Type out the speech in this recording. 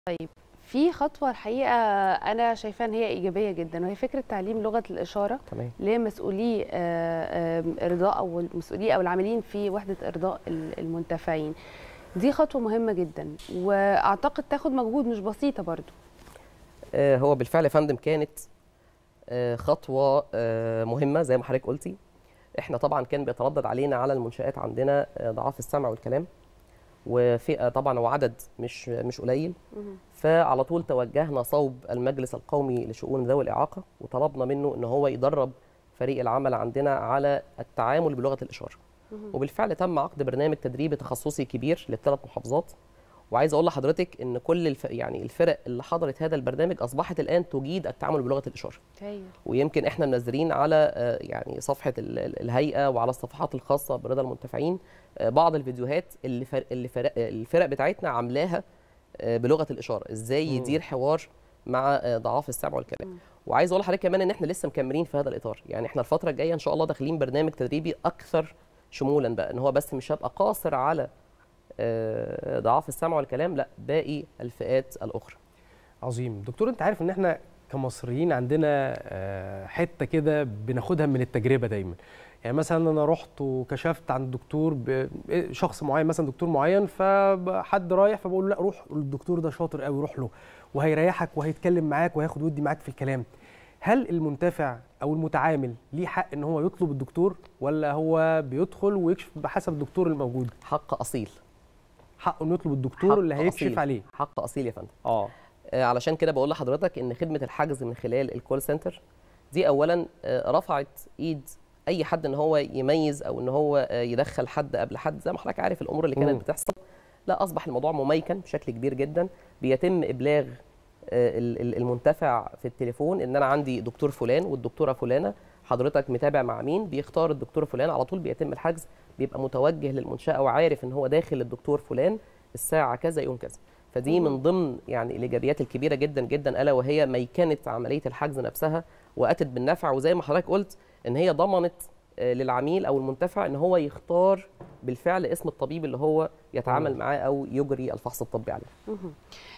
طيب في خطوة الحقيقة أنا شايفاها إن هي إيجابية جدا وهي فكرة تعليم لغة الإشارة تمام لمسؤولي آه، آه، إرضاء أو المسؤولي أو العاملين في وحدة إرضاء ال- المنتفعين دي خطوة مهمة جدا وأعتقد تاخد مجهود مش بسيطة برضو آه، هو بالفعل يا فندم كانت آه، خطوة آه، مهمة زي ما حضرتك قلتي احنا طبعا كان بيتردد علينا على المنشآت عندنا آه، ضعاف السمع والكلام وفئة طبعا وعدد مش مش قليل فعلى طول توجهنا صوب المجلس القومي لشؤون ذوي الإعاقة وطلبنا منه ان هو يدرب فريق العمل عندنا على التعامل بلغة الإشارة وبالفعل تم عقد برنامج تدريبي تخصصي كبير للثلاث محافظات وعايز اقول لحضرتك ان كل الف... يعني الفرق اللي حضرت هذا البرنامج اصبحت الان تجيد التعامل بلغه الاشاره هايل ويمكن احنا منزلين على آه، يعني صفحه ال- ال- الهيئه وعلى الصفحات الخاصه برضا المنتفعين آه، بعض الفيديوهات اللي فر... اللي فرق... الفرق بتاعتنا عاملاها آه، بلغه الاشاره ازاي مم. يدير حوار مع آه، ضعاف السمع والكلام وعايز اقول لحضرتك كمان ان احنا لسه مكملين في هذا الاطار يعني احنا الفتره الجايه ان شاء الله داخلين برنامج تدريبي اكثر شمولا بقى ان هو بس مش هيبقى قاصر على آه، ضعاف السمع والكلام لا باقي الفئات الاخرى عظيم دكتور انت عارف ان احنا كمصريين عندنا آه، حته كده بناخدها من التجربه دايما يعني مثلا انا رحت وكشفت عن الدكتور ب- شخص معين مثلا دكتور معين فحد رايح فبقول له لا روح الدكتور ده شاطر قوي روح له وهيريحك وهيتكلم معاك وهياخد ودي معاك في الكلام هل المنتفع او المتعامل ليه حق ان هو يطلب الدكتور ولا هو بيدخل ويكشف بحسب الدكتور الموجود حق اصيل حقه انه يطلب الدكتور حق اللي هيكشف أصيل. عليه حق اصيل يا فندم اه آه، علشان كده بقول لحضرتك ان خدمه الحجز من خلال الكول سنتر دي اولا آه، رفعت ايد اي حد ان هو يميز او ان هو آه، يدخل حد قبل حد زي ما حضرتك عارف الامور اللي مم. كانت بتحصل لا اصبح الموضوع مميكن بشكل كبير جدا بيتم ابلاغ آه، ال- ال- المنتفع في التليفون ان انا عندي دكتور فلان والدكتوره فلانه حضرتك متابع مع مين بيختار الدكتور فلان على طول بيتم الحجز بيبقى متوجه للمنشاه وعارف ان هو داخل للدكتور فلان الساعه كذا يوم كذا فدي من ضمن يعني الايجابيات الكبيره جدا جدا الا وهي ميكنه عمليه الحجز نفسها واتت بالنفع وزي ما حضرتك قلت ان هي ضمنت آه، للعميل او المنتفع ان هو يختار بالفعل اسم الطبيب اللي هو يتعامل معاه او يجري الفحص الطبي عليه مهم.